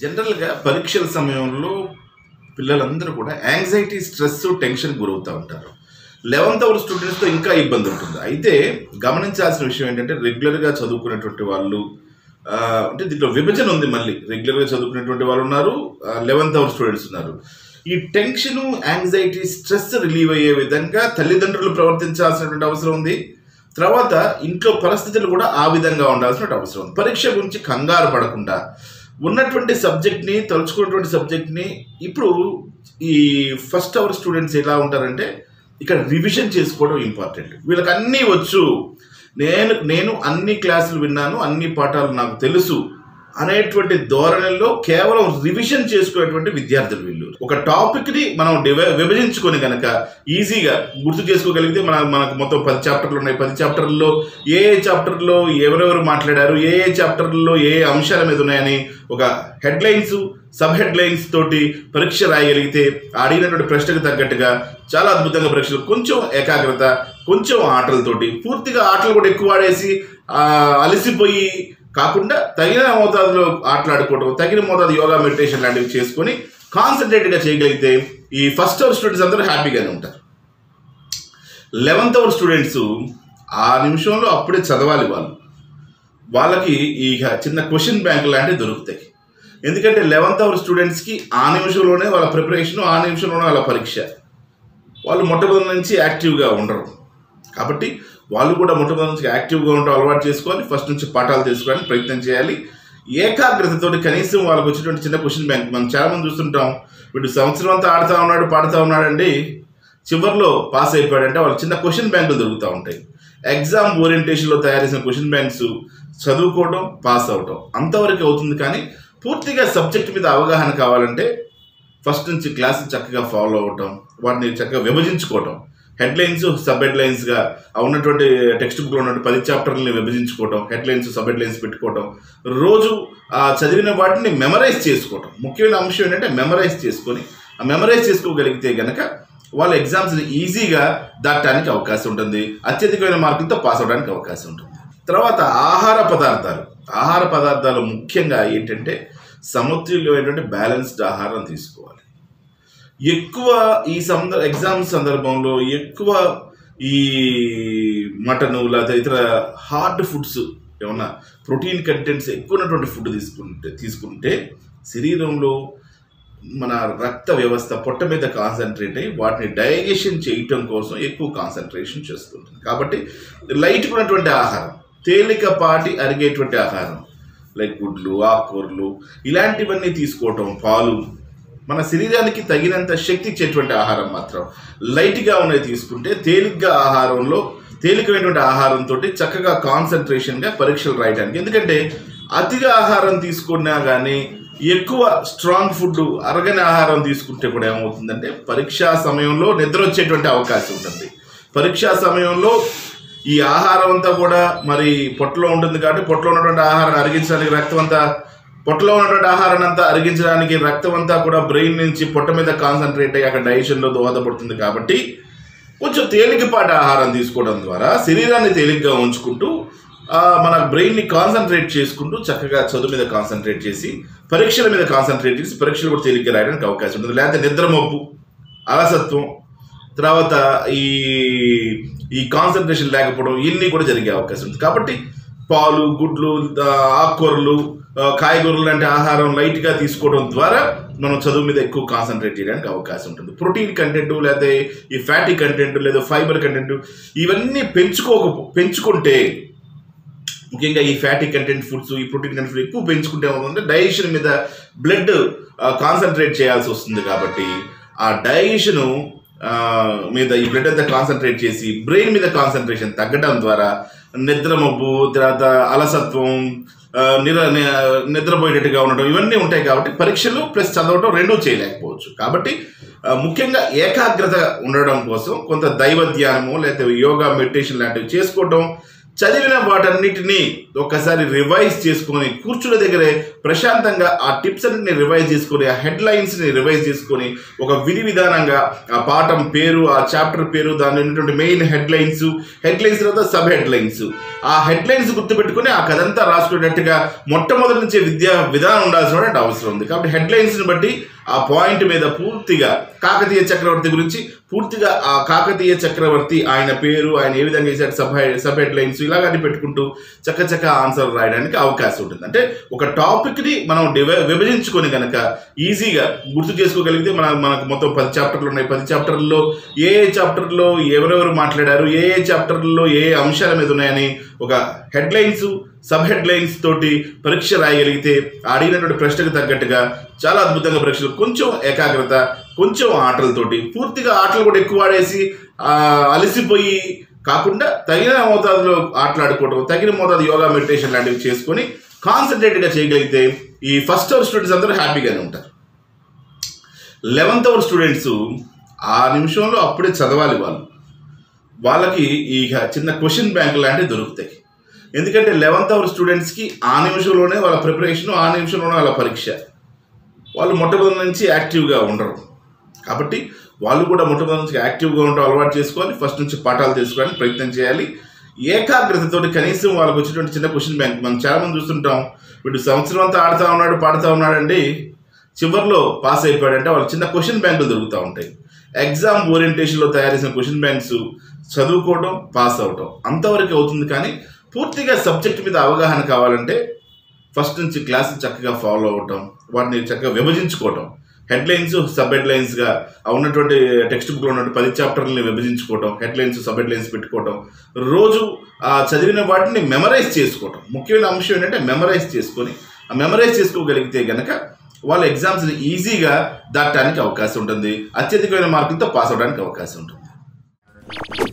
జనరల్గా పరీక్షల సమయంలో పిల్లలందరూ కూడా యాంగ్జైటీ స్ట్రెస్ టెన్షన్ గురవుతూ ఉంటారు లెవెన్త్ అవర్ స్టూడెంట్స్తో ఇంకా ఇబ్బంది ఉంటుంది అయితే గమనించాల్సిన విషయం ఏంటంటే రెగ్యులర్గా చదువుకునేటువంటి వాళ్ళు ఆ, అంటే దీంట్లో విభజన ఉంది మళ్ళీ రెగ్యులర్గా చదువుకునేటువంటి వాళ్ళు ఉన్నారు లెవెన్త్ అవర్ స్టూడెంట్స్ ఉన్నారు ఈ టెన్షన్ యాంగ్జైటీ స్ట్రెస్ రిలీవ్ అయ్యే విధంగా తల్లిదండ్రులు ప్రవర్తించాల్సినటువంటి అవసరం ఉంది తర్వాత ఇంట్లో పరిస్థితులు కూడా ఆ విధంగా ఉండాల్సిన అవసరం ఉంది పరీక్ష గురించి కంగారు పడకుండా ఉన్నటువంటి సబ్జెక్ట్ని తలుచుకున్నటువంటి సబ్జెక్ట్ని ఇప్పుడు ఈ ఫస్ట్ అవర్ స్టూడెంట్స్ ఎలా ఉంటారంటే ఇక్కడ రివిజన్ చేసుకోవడం ఇంపార్టెంట్ వీళ్ళకి అన్నీ వచ్చు నేను నేను అన్ని క్లాసులు విన్నాను అన్ని పాఠాలు నాకు తెలుసు అనేటువంటి ధోరణిలో కేవలం రివిజన్ చేసుకునేటువంటి విద్యార్థులు వీళ్ళు ఒక టాపిక్ ని మనం డివై- విభజించుకొని గనక ఈజీగా గుర్తు చేసుకోగలిగితే మన మనకు మొత్తం పది చాప్టర్లు ఉన్నాయి పది చాప్టర్లలో ఏ ఏ చాప్టర్లో ఎవరెవరు మాట్లాడారు ఏ ఏ చాప్టర్లలో ఏ ఏ అంశాల మీద ఉన్నాయని ఒక హెడ్లైన్స్ సబ్ హెడ్లైన్స్ తోటి పరీక్ష రాయగలిగితే ఆ అడిగినటువంటి ప్రశ్నకు తగ్గట్టుగా చాలా అద్భుతంగా పరీక్షలు కొంచెం ఏకాగ్రత కొంచెం ఆటలతోటి పూర్తిగా ఆటలు కూడా ఎక్కువ ఆడేసి ఆ, అలసిపోయి కాకుండా తగిన మోతాదులో ఆటలాడుకోవడం తగిన మోతాదు యోగా మెడిటేషన్ లాంటివి చేసుకొని కాన్సన్ట్రేట్గా చేయగలిగితే ఈ ఫస్ట్ అవర్ స్టూడెంట్స్ అందరూ హ్యాపీగానే ఉంటారు లెవెన్త్ అవర్ స్టూడెంట్స్ ఆ నిమిషంలో అప్పుడే చదవాలి వాళ్ళు వాళ్ళకి ఈ చిన్న క్వశ్చన్ బ్యాంక్ లాంటివి దొరుకుతాయి ఎందుకంటే లెవెన్త్ అవర్ స్టూడెంట్స్కి ఆ నిమిషంలోనే వాళ్ళ ప్రిపరేషన్ ఆ నిమిషంలోనే వాళ్ళ పరీక్ష వాళ్ళు మొట్టమొదటి నుంచి యాక్టివ్గా ఉండరు కాబట్టి వాళ్ళు కూడా మొట్టమొదటి నుంచి యాక్టివ్గా ఉండడం అలవాటు చేసుకోవాలి ఫస్ట్ నుంచి పాఠాలు తెలుసుకోవడానికి ప్రయత్నం చేయాలి ఏకాగ్రతతో కనీసం వాళ్ళకి వచ్చినటువంటి చిన్న క్వశ్చన్ బ్యాంక్ మనం చాలా మంది చూస్తుంటాం వీడు సంవత్సరం అంతా ఆడుతూ ఉన్నాడు పాడుతూ ఉన్నాడండి చివరిలో పాస్ అయిపోయాడంటే వాళ్ళకి చిన్న క్వశ్చన్ బ్యాంకులు దొరుకుతూ ఉంటాయి ఎగ్జామ్ ఓరియంటేషన్లో తయారు చేసిన క్వశ్చన్ బ్యాంక్స్ చదువుకోవడం పాస్ అవడం అంతవరకు అవుతుంది కానీ పూర్తిగా సబ్జెక్ట్ మీద అవగాహన కావాలంటే ఫస్ట్ నుంచి క్లాస్ చక్కగా ఫాలో అవటం వాటిని చక్కగా విభజించుకోవటం హెడ్లైన్స్ సబ్ హెడ్లైన్స్గా ఆ ఉన్నటువంటి టెక్స్ట్ బుక్లో ఉన్నటువంటి పది చాప్టర్లని విభజించుకోవటం హెడ్లైన్స్ సబ్ హెడ్లైన్స్ పెట్టుకోవటం రోజు ఆ చదివిన వాటిని మెమరైజ్ చేసుకోవటం ముఖ్యమైన అంశం ఏంటంటే మెమరైజ్ చేసుకొని ఆ మెమరైజ్ చేసుకోగలిగితే గనక వాళ్ళ ఎగ్జామ్స్ని ఈజీగా దాటడానికి అవకాశం ఉంటుంది అత్యధికమైన మార్కులతో పాస్ అవడానికి అవకాశం ఉంటుంది తర్వాత ఆహార పదార్థాలు ఆహార పదార్థాలు ముఖ్యంగా ఏంటంటే సమతుల్యమైనటువంటి బ్యాలెన్స్డ్ ఆహారం తీసుకోవాలి ఎక్కువ ఈ సంద ఎగ్జామ్ సందర్భంలో ఎక్కువ ఈ మటను లేకపోతే ఇతర హార్డ్ ఫుడ్స్ ఏమన్నా ప్రోటీన్ కంటెంట్స్ ఎక్కువ ఉన్నటువంటి ఫుడ్ తీసుకుంటే తీసుకుంటే శరీరంలో మన రక్త వ్యవస్థ పొట్ట మీద కాన్సన్ట్రేట్ అయ్యి వాటిని డైజెషన్ చేయటం కోసం ఎక్కువ కాన్సన్ట్రేషన్ చేస్తుంటుంది కాబట్టి లైట్ ఉన్నటువంటి ఆహారం తేలికపాటి అరిగేటువంటి ఆహారం లైక్ గుడ్లు ఆకుకూరలు ఇలాంటివన్నీ తీసుకోవటం పాలు మన శరీరానికి తగినంత శక్తి ఇచ్చేటువంటి ఆహారం మాత్రం లైట్గా ఉన్నది తీసుకుంటే తేలిగ్గా ఆహారంలో తేలికమైనటువంటి ఆహారంతో చక్కగా కాన్సన్ట్రేషన్గా పరీక్షలు రాయడానికి ఎందుకంటే అతిగా ఆహారం తీసుకున్నా కానీ ఎక్కువ స్ట్రాంగ్ ఫుడ్ అరగని ఆహారం తీసుకుంటే కూడా ఏమవుతుందంటే పరీక్షా సమయంలో నిద్ర వచ్చేటువంటి అవకాశం ఉంటుంది పరీక్షా సమయంలో ఈ ఆహారం అంతా కూడా మరి పొట్టలో ఉంటుంది కాబట్టి పొట్టలో ఉన్నటువంటి ఆహారం అరిగించడానికి రక్తం అంతా పొట్టలో ఉన్నటువంటి ఆహారాన్ని అంతా అరిగించడానికి రక్తం అంతా కూడా బ్రెయిన్ నుంచి పొట్ట మీద కాన్సన్ట్రేట్ అయ్యి అక్కడ డైజెషన్లో దోహదపడుతుంది కాబట్టి కొంచెం తేలికపాటి ఆహారం తీసుకోవడం ద్వారా శరీరాన్ని తేలిగ్గా ఉంచుకుంటూ ఆ, మన బ్రెయిన్ని కాన్సన్ట్రేట్ చేసుకుంటూ చక్కగా చదువు మీద కాన్సన్ట్రేట్ చేసి పరీక్షల మీద కాన్సన్ట్రేట్ చేసి పరీక్షలు కూడా తేలిగ్గా రాయడానికి అవకాశం ఉంటుంది లేకపోతే నిద్రమబ్బు అలసత్వం తర్వాత ఈ ఈ కాన్సన్ట్రేషన్ లేకపోవడం ఇవన్నీ కూడా జరిగే అవకాశం ఉంది కాబట్టి పాలు గుడ్లు ఆ, ఆకుకూరలు ఆ, కాయగూరలు లాంటి ఆహారం లైట్గా తీసుకోవడం ద్వారా మనం చదువు మీద ఎక్కువ కాన్సన్ట్రేట్ చేయడానికి అవకాశం ఉంటుంది ప్రోటీన్ కంటెంట్ లేదా ఈ ఫ్యాటీ కంటెంట్ లేదా ఫైబర్ కంటెంట్ ఇవన్నీ పెంచుకోక పెంచుకుంటే ముఖ్యంగా ఈ ఫ్యాటీ కంటెంట్ ఫుడ్స్ ఈ ప్రోటీన్ కంటెంట్ ఫుడ్ ఎక్కువ పెంచుకుంటే ఏమవుతుందంటే డైజెషన్ మీద బ్లడ్ కాన్సన్ట్రేట్ చేయాల్సి వస్తుంది కాబట్టి ఆ డైజెషన్ మీద ఈ బ్లడ్ అంతా కాన్సన్ట్రేట్ చేసి బ్రెయిన్ మీద కాన్సన్ట్రేషన్ తగ్గడం ద్వారా నిద్రమబ్బు తర్వాత అలసత్వం ఆ, నిర ని- నిద్రపోయేటట్టుగా ఉండడం ఇవన్నీ ఉంటాయి కాబట్టి పరీక్షలు ప్లస్ చదవడం రెండూ చేయలేకపోవచ్చు కాబట్టి ఆ, ముఖ్యంగా ఏకాగ్రత ఉండడం కోసం కొంత దైవ ధ్యానము లేకపోతే యోగా మెడిటేషన్ లాంటివి చేసుకోవడం చదివిన వాటన్నిటినీ ఒక్కసారి రివైజ్ చేసుకొని కూర్చున్న దగ్గరే ప్రశాంతంగా ఆ టిప్స్ అన్నింటిని రివైజ్ చేసుకొని ఆ హెడ్ లైన్స్ని రివైజ్ చేసుకొని ఒక విధి విధానంగా ఆ పాఠం పేరు ఆ చాప్టర్ పేరు దాని ఉన్నటువంటి main headlines headlines తర్వాత సబ్ హెడ్ లైన్స్ ఆ హెడ్ లైన్స్ గుర్తుపెట్టుకుని ఆ కథంతా రాసుకునేటట్టుగా మొట్టమొదటి నుంచే విద్యా విధానం ఉండాల్సినటువంటి అవసరం ఉంది కాబట్టి హెడ్ లైన్స్ని బట్టి ఆ పాయింట్ మీద పూర్తిగా కాకతీయ చక్రవర్తి గురించి పూర్తిగా ఆ కాకతీయ చక్రవర్తి ఆయన పేరు ఆయన ఏ విధంగా చేశాడు sub head sub headlines ఇలాగని పెట్టుకుంటూ చక్క చక్క ఆన్సర్ రాయడానికి అవకాశం ఉంటుంది అంటే ఒక టాపిక్ని మనం డివై విభజించుకొని కనుక ఈజీగా గుర్తు చేసుకోగలిగితే మన మనకు మొత్తం పది చాప్టర్లు ఉన్నాయి పది చాప్టర్లలో ఏ ఏ చాప్టర్లో ఎవరెవరు మాట్లాడారు ఏ ఏ చాప్టర్లలో ఏ ఏ అంశాల మీద ఉన్నాయని ఒక హెడ్లైన్స్ సబ్ హెడ్లైన్స్ తోటి పరీక్ష రాయగలిగితే ఆ అడిగినటువంటి ప్రశ్నకు తగ్గట్టుగా చాలా అద్భుతంగా పరీక్షలు కొంచెం ఏకాగ్రత కొంచెం ఆటలతోటి పూర్తిగా ఆటలు కూడా ఎక్కువ ఆడేసి ఆ, అలసిపోయి కాకుండా తగిన మోతాదులో ఆటలాడుకోవడం తగిన మోతాదు యోగా మెడిటేషన్ లాంటివి చేసుకొని కాన్సన్ట్రేట్గా చేయగలిగితే ఈ ఫస్ట్ అవర్ స్టూడెంట్స్ అందరూ హ్యాపీగానే ఉంటారు లెవెంత్ అవర్ స్టూడెంట్స్ ఆ నిమిషంలో అప్పుడే చదవాలి వాళ్ళు వాళ్ళకి ఈ చిన్న క్వశ్చన్ బ్యాంక్ లాంటివి దొరుకుతాయి ఎందుకంటే లెవెంత్ అవర్ స్టూడెంట్స్కి ఆ నిమిషంలోనే వాళ్ళ ప్రిపరేషన్ ఆ నిమిషంలోనే వాళ్ళ పరీక్ష వాళ్ళు మొట్టమొదటి నుంచి యాక్టివ్గా ఉండరు కాబట్టి వాళ్ళు కూడా మొట్టమొదటి నుంచి యాక్టివ్గా ఉండడం అలవాటు చేసుకోవాలి ఫస్ట్ నుంచి పాఠాలు తెలుసుకోవడానికి ప్రయత్నం చేయాలి ఏకాగ్రతతో కనీసం వాళ్ళకి వచ్చేటువంటి చిన్న క్వశ్చన్ బ్యాంక్ మనం చాలా మంది చూస్తుంటాం వీడు సంవత్సరం అంతా ఆడుతూ ఉన్నాడు పాడుతూ ఉన్నాడండి చివరిలో పాస్ అయిపోయాడంటే వాళ్ళకి చిన్న క్వశ్చన్ బ్యాంకులు దొరుకుతూ ఉంటాయి ఎగ్జామ్ ఓరియంటేషన్లో తయారు చేసిన క్వశ్చన్ బ్యాంక్స్ చదువుకోవడం పాస్ అవటం అంతవరకు అవుతుంది కానీ పూర్తిగా సబ్జెక్ట్ మీద అవగాహన కావాలంటే ఫస్ట్ నుంచి క్లాస్ చక్కగా ఫాలో అవటం వాటిని చక్కగా విభజించుకోవటం హెడ్లైన్స్ సబ్ హెడ్లైన్స్గా ఉన్నటువంటి టెక్స్ట్ బుక్లో ఉన్నటువంటి పది చాప్టర్లని విభజించుకోవటం హెడ్లైన్స్ సబ్ హెడ్లైన్స్ పెట్టుకోవటం రోజు ఆ చదివిన వాటిని మెమరైజ్ చేసుకోవటం ముఖ్యమైన అంశం ఏంటంటే మెమరైజ్ చేసుకొని ఆ మెమరైజ్ చేసుకోగలిగితే గనక వాళ్ళ ఎగ్జామ్స్ని ఈజీగా దాటడానికి అవకాశం ఉంటుంది అత్యధికమైన మార్కులతో పాస్ అవడానికి అవకాశం ఉంటుంది